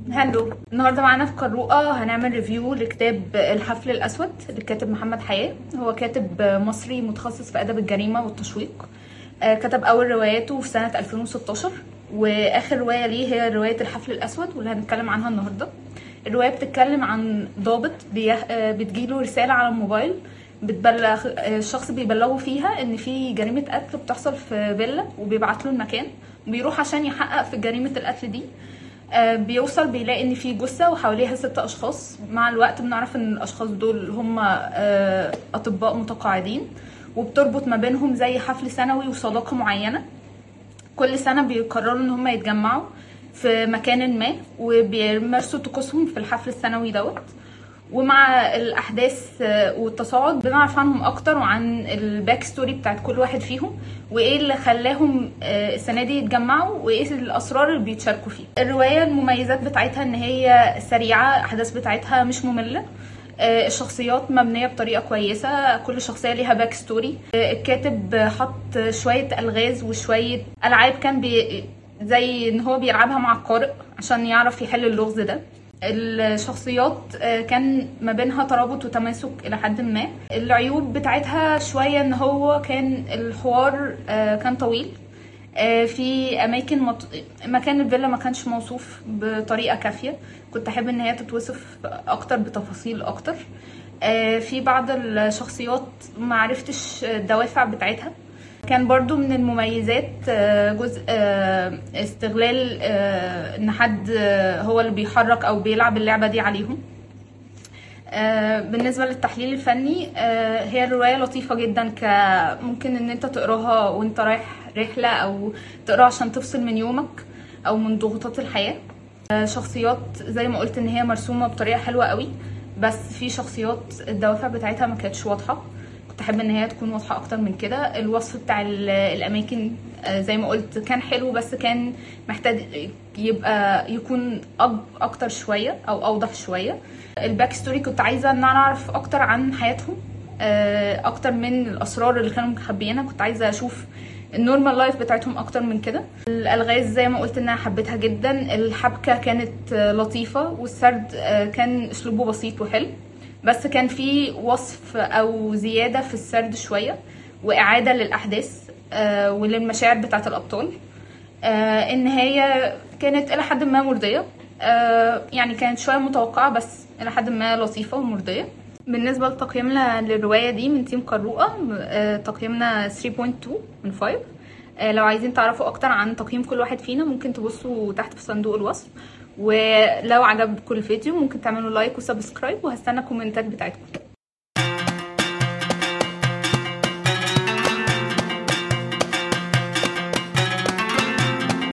هلو النهارده معانا في قروءة هنعمل ريفيو لكتاب الحفل الأسود للكاتب محمد حياة هو كاتب مصري متخصص في أدب الجريمة والتشويق آه، كتب أول رواياته في سنة 2016 وآخر رواية ليه هي رواية الحفل الأسود واللي هنتكلم عنها النهارده الرواية بتتكلم عن ضابط بيه- آه، بتجيله رسالة على الموبايل بتبلغ آه، الشخص بيبلغه فيها ان في جريمة قتل بتحصل في فيلا وبيبعت له المكان بيروح عشان يحقق في جريمة القتل دي آه، بيوصل بيلاقي ان في جثه وحواليها ست اشخاص مع الوقت بنعرف ان الاشخاص دول هم آه، اطباء متقاعدين وبتربط ما بينهم زي حفل سنوي وصداقه معينه كل سنه بيقرروا ان هم يتجمعوا في مكان ما وبيمارسوا طقوسهم في الحفل السنوي دوت ومع الاحداث آه، والتصاعد بنعرف عنهم اكتر وعن الباك ستوري بتاعت كل واحد فيهم وايه اللي خلاهم آه، السنه دي يتجمعوا وايه الاسرار اللي بيتشاركوا فيها الروايه المميزات بتاعتها ان هي سريعه الاحداث بتاعتها مش ممله آه، الشخصيات مبنيه بطريقه كويسه كل شخصيه ليها باك ستوري آه، الكاتب حط شويه الغاز وشويه العاب كان بي زي ان هو بيلعبها مع القارئ عشان يعرف يحل اللغز ده الشخصيات آه، كان ما بينها ترابط وتماسك الى حد ما العيوب بتاعتها شويه ان هو كان الحوار آه، كان طويل آه، في اماكن مط... مكان الفيلا ما كانش موصوف بطريقه كافيه كنت احب ان هي تتوصف اكتر بتفاصيل اكتر آه، في بعض الشخصيات ما عرفتش الدوافع بتاعتها كان برضو من المميزات آه، جزء آه، استغلال آه، ان حد آه، هو اللي بيحرك او بيلعب اللعبة دي عليهم آه، بالنسبة للتحليل الفني آه، هي الرواية لطيفة جدا ك ممكن ان انت تقراها وانت رايح رحلة او تقراها عشان تفصل من يومك او من ضغوطات الحياة آه، شخصيات زي ما قلت ان هي مرسومة بطريقة حلوة قوي بس في شخصيات الدوافع بتاعتها ما كانتش واضحة كنت احب ان هي تكون واضحة اكتر من كده الوصف بتاع ال- الاماكن آه، زي ما قلت كان حلو بس كان محتاج يبقى يكون أب اكتر شوية او اوضح شوية الباك ستوري كنت عايزة ان انا اعرف اكتر عن حياتهم آه، اكتر من الاسرار اللي كانوا مخبيينها كنت عايزة اشوف النورمال لايف بتاعتهم اكتر من كده الالغاز زي ما قلت ان انا حبيتها جدا الحبكه كانت آه، لطيفه والسرد آه، كان اسلوبه بسيط وحلو بس كان في وصف او زياده في السرد شويه واعاده للاحداث آه، وللمشاعر بتاعه الابطال آه، النهايه كانت الى حد ما مرضيه آه، يعني كانت شويه متوقعه بس الى حد ما لطيفه ومرضيه بالنسبه لتقييمنا للروايه دي من تيم قروءه آه، تقييمنا 3.2 من 5 آه، لو عايزين تعرفوا اكتر عن تقييم كل واحد فينا ممكن تبصوا تحت في صندوق الوصف ولو عجبكم الفيديو ممكن تعملوا لايك وسبسكرايب وهستنى الكومنتات بتاعتكم